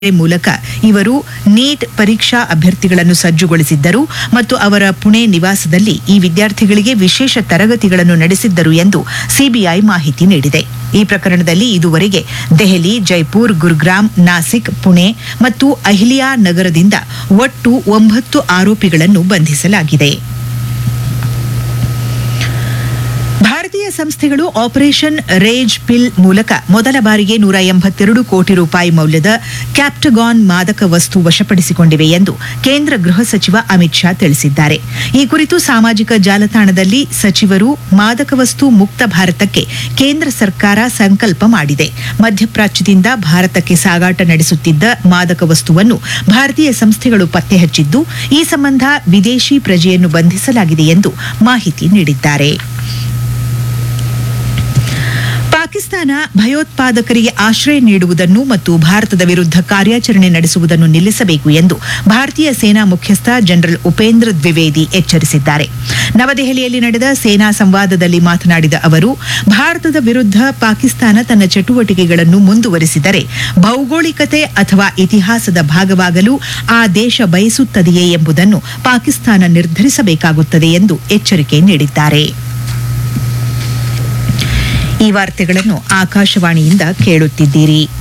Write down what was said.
ಮೂಲಕ ಇವರು ನೀಟ್ ಪರೀಕ್ಷಾ ಅಭ್ಯರ್ಥಿಗಳನ್ನು ಸಜ್ಜುಗೊಳಿಸಿದ್ದರು ಮತ್ತು ಅವರ ಪುಣೆ ನಿವಾಸದಲ್ಲಿ ಈ ವಿದ್ಯಾರ್ಥಿಗಳಿಗೆ ವಿಶೇಷ ತರಗತಿಗಳನ್ನು ನಡೆಸಿದ್ದರು ಎಂದು ಸಿಬಿಐ ಮಾಹಿತಿ ನೀಡಿದೆ ಈ ಪ್ರಕರಣದಲ್ಲಿ ಇದುವರೆಗೆ ದೆಹಲಿ ಜೈಪುರ್ ಗುರುಗ್ರಾಮ್ ನಾಸಿಕ್ ಪುಣೆ ಮತ್ತು ಅಹಿಲಿಯಾ ನಗರದಿಂದ ಒಟ್ಟು ಒಂಬತ್ತು ಆರೋಪಿಗಳನ್ನು ಬಂಧಿಸಲಾಗಿದೆ ಭಾರತೀಯ ಸಂಸ್ಥೆಗಳು ಆಪರೇಷನ್ ರೇಜ್ ಪಿಲ್ ಮೂಲಕ ಮೊದಲ ಬಾರಿಗೆ ನೂರ ಎಂಬತ್ತೆರಡು ಕೋಟಿ ರೂಪಾಯಿ ಮೌಲ್ಯದ ಕ್ಯಾಪ್ಟಗಾನ್ ಮಾದಕ ವಸ್ತು ವಶಪಡಿಸಿಕೊಂಡಿವೆ ಎಂದು ಕೇಂದ್ರ ಗೃಹ ಸಚಿವ ಅಮಿತ್ ಶಾ ತಿಳಿಸಿದ್ದಾರೆ ಈ ಕುರಿತು ಸಾಮಾಜಿಕ ಜಾಲತಾಣದಲ್ಲಿ ಸಚಿವರು ಮಾದಕ ವಸ್ತು ಮುಕ್ತ ಭಾರತಕ್ಕೆ ಕೇಂದ್ರ ಸರ್ಕಾರ ಸಂಕಲ್ಪ ಮಾಡಿದೆ ಮಧ್ಯಪ್ರಾಚ್ಯದಿಂದ ಭಾರತಕ್ಕೆ ಸಾಗಾಟ ನಡೆಸುತ್ತಿದ್ದ ಮಾದಕ ವಸ್ತುವನ್ನು ಭಾರತೀಯ ಸಂಸ್ಥೆಗಳು ಪತ್ತೆ ಹಚ್ಚಿದ್ದು ಈ ಸಂಬಂಧ ವಿದೇಶಿ ಪ್ರಜೆಯನ್ನು ಬಂಧಿಸಲಾಗಿದೆ ಎಂದು ಮಾಹಿತಿ ನೀಡಿದ್ದಾರೆ ಪಾಕಿಸ್ತಾನ ಭಯೋತ್ಪಾದಕರಿಗೆ ಆಶ್ರಯ ನೀಡುವುದನ್ನು ಮತ್ತು ಭಾರತದ ವಿರುದ್ಧ ಕಾರ್ಯಾಚರಣೆ ನಡೆಸುವುದನ್ನು ನಿಲ್ಲಿಸಬೇಕು ಎಂದು ಭಾರತೀಯ ಸೇನಾ ಮುಖ್ಯಸ್ಥ ಜನರಲ್ ಉಪೇಂದ್ರ ದ್ವಿವೇದಿ ಎಚ್ಚರಿಸಿದ್ದಾರೆ ನವದೆಹಲಿಯಲ್ಲಿ ನಡೆದ ಸೇನಾ ಸಂವಾದದಲ್ಲಿ ಮಾತನಾಡಿದ ಅವರು ಭಾರತದ ವಿರುದ್ಧ ಪಾಕಿಸ್ತಾನ ತನ್ನ ಚಟುವಟಿಕೆಗಳನ್ನು ಮುಂದುವರಿಸಿದರೆ ಭೌಗೋಳಿಕತೆ ಅಥವಾ ಇತಿಹಾಸದ ಭಾಗವಾಗಲು ಆ ದೇಶ ಬಯಸುತ್ತದೆಯೇ ಎಂಬುದನ್ನು ಪಾಕಿಸ್ತಾನ ನಿರ್ಧರಿಸಬೇಕಾಗುತ್ತದೆ ಎಂದು ಎಚ್ಚರಿಕೆ ನೀಡಿದ್ದಾರೆ ಈ ವಾರ್ತೆಗಳನ್ನು ಆಕಾಶವಾಣಿಯಿಂದ ಕೇಳುತ್ತಿದ್ದೀರಿ